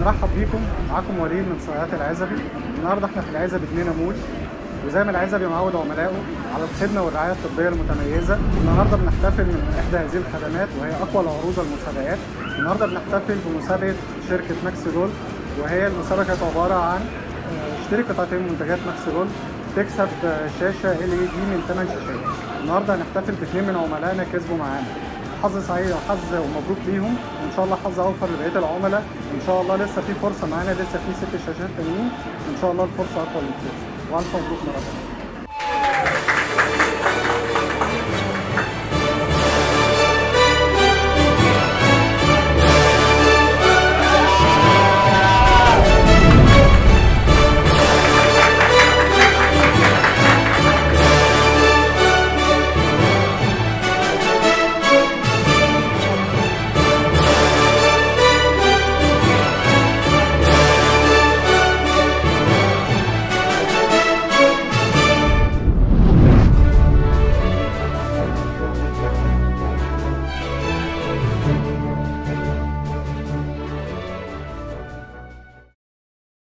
برحب بيكم معاكم وليد من صناعات العزبي النهارده احنا في العزبي جنينه مول وزي ما العزبي معود عملائه على الخدمه والرعايه الطبيه المتميزه النهارده بنحتفل من احدى هذه الخدمات وهي اقوى العروض المسابقات النهارده بنحتفل بمسابقه شركه ماكس جول وهي المسابقه كانت عباره عن آه، اشتري قطعتين من منتجات ماكس جول تكسب آه، شاشه ال اي دي من 8 شاشات النهارده هنحتفل باثنين من عملائنا كسبوا معانا حظ سعيد وحظ ومبروك ليهم وان شاء الله حظ اوفر لبقيه العملاء ان شاء الله لسه في فرصه معانا لسه في ست شاشات تانيين ان شاء الله الفرصه اقوى للفوز والف مبروك مره ثانيه